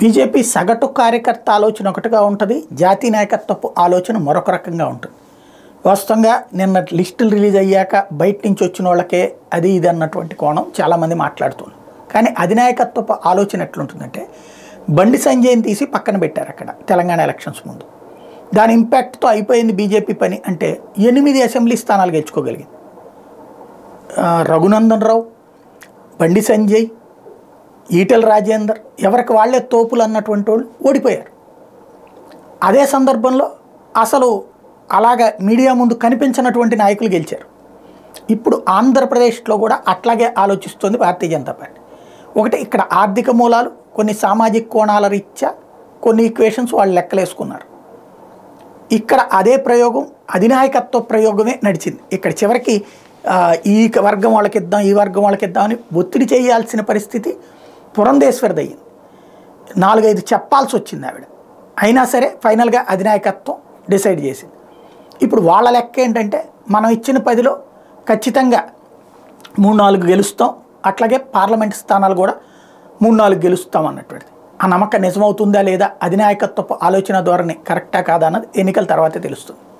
BJP సగటు కార్యకర్త ఆలోచన ఒకటిగా ఉంటుంది జాతీయ నాయకత్వపు ఆలోచన మరొక రకంగా ఉంటుంది వాస్తవంగా నిన్న లిస్టులు రిలీజ్ అయ్యాక బయట నుంచి వచ్చిన వాళ్ళకే అది ఇది అన్నటువంటి కోణం చాలామంది మాట్లాడుతున్నారు కానీ అధినాయకత్వపు ఆలోచన ఎట్లుంటుందంటే బండి సంజయ్ని తీసి పక్కన పెట్టారు అక్కడ తెలంగాణ ఎలక్షన్స్ ముందు దాని ఇంపాక్ట్తో అయిపోయింది బీజేపీ పని అంటే ఎనిమిది అసెంబ్లీ స్థానాలు గెలుచుకోగలిగింది ఆ, రఘునందన్ రావు బండి సంజయ్ ఈటెల రాజేందర్ ఎవరికి వాళ్ళే తోపులు అన్నటువంటి వాళ్ళు ఓడిపోయారు అదే సందర్భంలో అసలు అలాగ మీడియా ముందు కనిపించినటువంటి నాయకులు గెలిచారు ఇప్పుడు ఆంధ్రప్రదేశ్లో కూడా అట్లాగే ఆలోచిస్తుంది భారతీయ జనతా పార్టీ ఒకటి ఇక్కడ ఆర్థిక మూలాలు కొన్ని సామాజిక కోణాల రీత్యా కొన్ని ఈక్వేషన్స్ వాళ్ళు లెక్కలేసుకున్నారు ఇక్కడ అదే ప్రయోగం అధినాయకత్వ ప్రయోగమే నడిచింది ఇక్కడ చివరికి ఆ, ఈ వర్గం వాళ్ళకి ఇద్దాం ఈ వర్గం వాళ్ళకి ఇద్దాం అని ఒత్తిడి చేయాల్సిన పరిస్థితి పురంధేశ్వరిది అయ్యింది నాలుగైదు చెప్పాల్సి వచ్చింది ఆవిడ అయినా సరే ఫైనల్గా అధినాయకత్వం డిసైడ్ చేసింది ఇప్పుడు వాళ్ళ లెక్క ఏంటంటే మనం ఇచ్చిన పదిలో ఖచ్చితంగా మూడు నాలుగు గెలుస్తాం అట్లాగే పార్లమెంట్ స్థానాలు కూడా మూడు నాలుగు గెలుస్తాం అన్నటువంటిది ఆ నమ్మకం నిజమవుతుందా లేదా అధినాయకత్వపు ఆలోచన ధోరణి కరెక్టా కాదా అన్నది ఎన్నికల తర్వాతే తెలుస్తుంది